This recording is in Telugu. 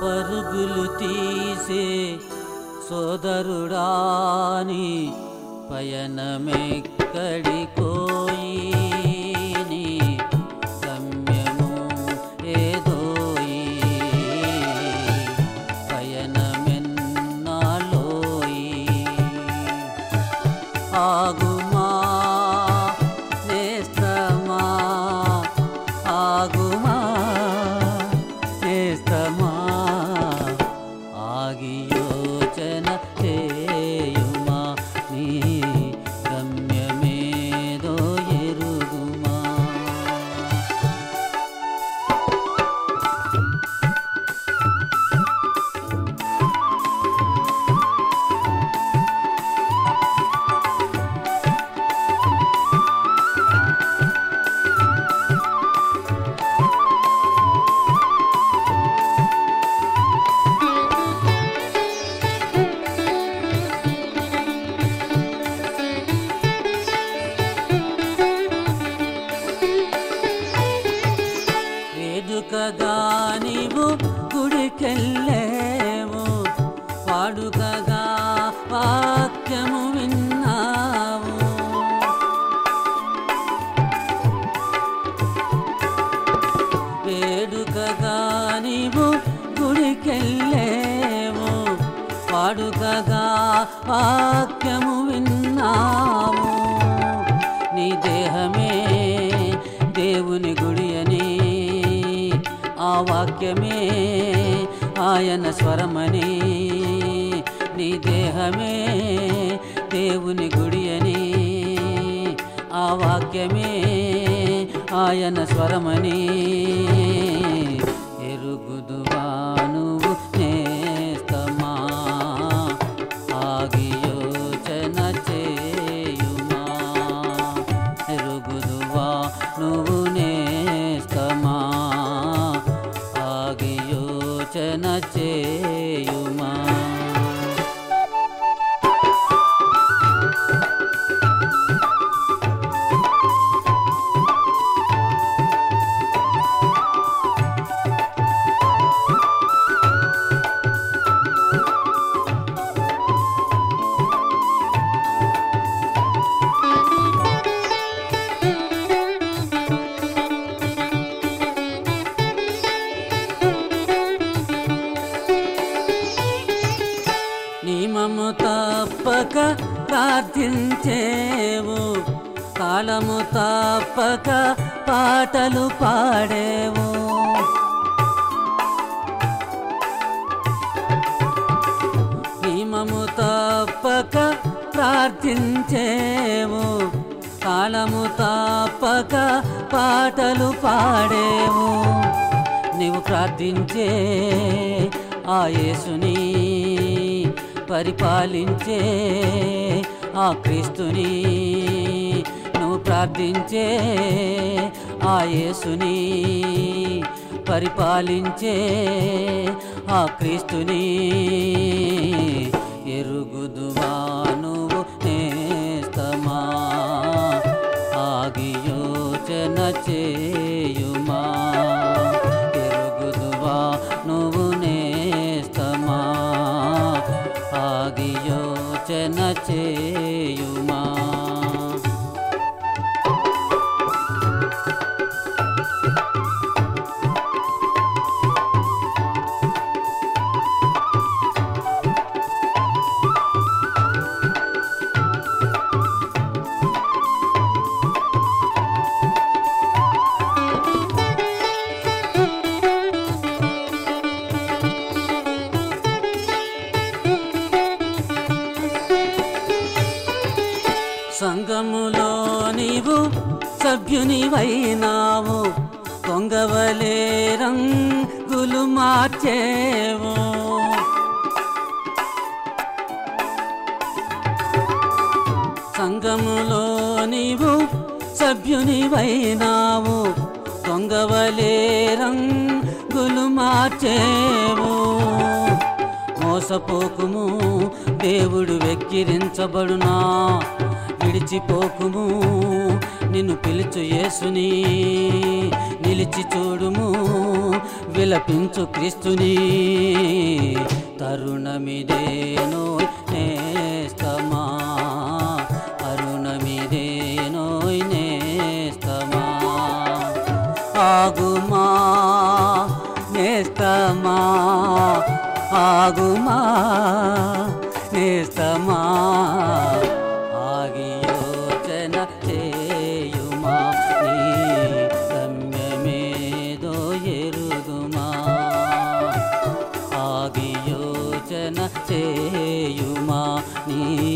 పరుగులు తీసే సోదరుడాని పయనమెక్కడి కోయి నీ గమ్యము ఏదోయి పయనమెన్నాలోయి ఆగుమా నేస్తమా ఆగుమా నేస్తమా ఆగి యోచన చేయుమా నీ గమ్యమేదో ఎరుగుమా వేడుకగా నీవు గుడికెళ్ళేవు వాడుకగా వాక్యము విన్నావు వేడుకగా నీవు గుడికెళ్ళేవు వాడుకగా వాక్యము విన్నావు నీ దేహమే దేవుని గుడి అని ఆ వాక్యమే ఆయన స్వరమని నీ దేహమే దేవుని గుడి అని ఆ వాక్యమే ఆయన స్వరమని ఎరుగుదువా నువ్వు నేస్తమా ఆగి యోచన చేయుమా ఎరుగుదువా నువ్వు నేస్తమా ఆగి యోచన చేయుమా నియమము తప్పక ప్రార్థించేవు కాలము తప్పక పాటలు పాడేవు నియమము తప్పక ప్రార్థించేవు కాలము తప్పక పాటలు పాడేవు నీవు ప్రార్థించే ఆ యేసుని పరిపాలించే ఆ క్రీస్తుని నువ్వు ప్రార్థించే ఆ యేసుని పరిపాలించే ఆ క్రీస్తుని ఎరుగుదువా నువ్వు నేస్తమా ఆగి యోచన చేయుమా ఎరుగుదువా నువ్వు నేస్తమా ఆగి యోచన చేయుమా సంఘములో నీవు సభ్యునివైనావు కొంగవలే రంగులు మార్చేవు సంఘములో నీవు సభ్యునివైనావు దొంగవలే రంగులు మార్చేవు మోసపోకుము దేవుడు వెక్కిరించబడునా విడిచిపోకుము నిన్ను పిలుచు యేసుని నిలిచి చూడుము విలపించు క్రీస్తుని తరుణమిదేనో నేస్తమా అరుణమిదేనో నేస్తమా ఆగుమా నేస్తమా ఆగుమా నేస్తమా ఆగి యోచన చేయుమా నీ గమ్యమేదో ఎరుగుమా ఆగి యోచన చేయుమా నీ